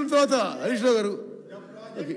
నిమిషం తర్వాత హరీష్ రావు గారు ఓకే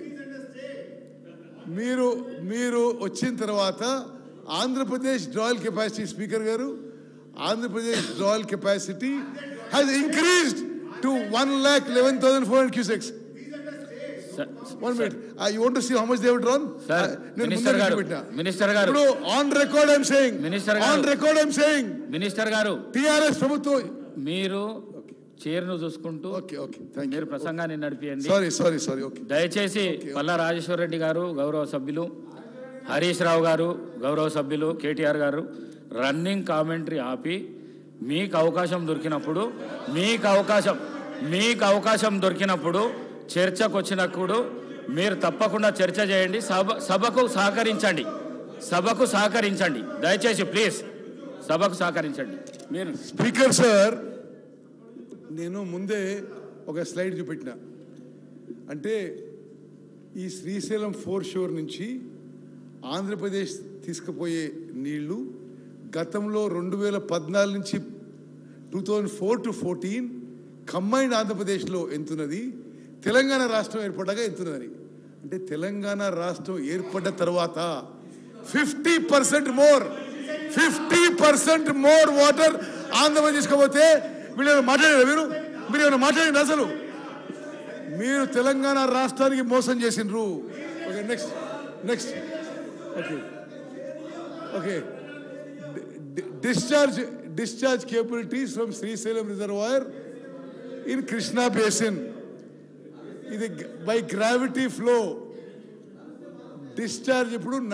మీరు మీరు వచ్చిన తర్వాత ఆంధ్రప్రదేశ్ డ్రాయల్ కెపాసిటీ స్పీకర్ గారు Andhra Pradesh drawal capacity has increased to one lakh eleven thousand four hundred cusecs sir, one minute I want to see how much they would drawn sir, minister గారు, minister గారు. ఇప్పుడు on record I'm saying minister గారు. On record I'm saying minister గారు TRS ప్రభుత్వం మీరు చైర్ను చూసుకుంటూ okay okay thank మీరు ప్రసంగాన్ని నడిపియండి సారీ సారీ సారీ ఓకే దయచేసి పల్లా రాజేశ్వర రెడ్డి గారు గౌరవ సభ్యులు హరీష్ రావు గారు గౌరవ సభ్యులు కేటీఆర్ గారు రన్నింగ్ కామెంటరీ ఆపి మీకు అవకాశం దొరికినప్పుడు మీకు అవకాశం మీకు అవకాశం దొరికినప్పుడు చర్చకు వచ్చినప్పుడు మీరు తప్పకుండా చర్చ చేయండి సభ సభకు సహకరించండి సభకు సహకరించండి దయచేసి ప్లీజ్ సభకు సహకరించండి మీరు స్పీకర్ సార్ నేను ముందే ఒక స్లైడ్ చూపెట్టిన అంటే ఈ శ్రీశైలం ఫోర్ షోర్ నుంచి ఆంధ్రప్రదేశ్ తీసుకుపోయే నీళ్లు గతంలో రెండు వేల పద్నాలుగు నుంచి two thousand four to fourteen combined ఆంధ్రప్రదేశ్లో ఎంతున్నది తెలంగాణ రాష్ట్రం ఏర్పడ్డాక ఎంతున్నదని అంటే తెలంగాణ రాష్ట్రం ఏర్పడ్డ తర్వాత fifty percent more fifty percent more water Andhra Pradesh తీసుకపోతే వీళ్ళు ఏమైనా మాట్లాడారు మీరు మీరు ఏమైనా మాట్లాడింది అసలు మీరు తెలంగాణ రాష్ట్రానికి మోసం చేసిండ్రు okay next next okay okay discharge discharge capabilities from Srisailam reservoir in Krishna basin ఇది బై గ్రావిటీ ఫ్లో డిశ్చార్జ్ ఇప్పుడు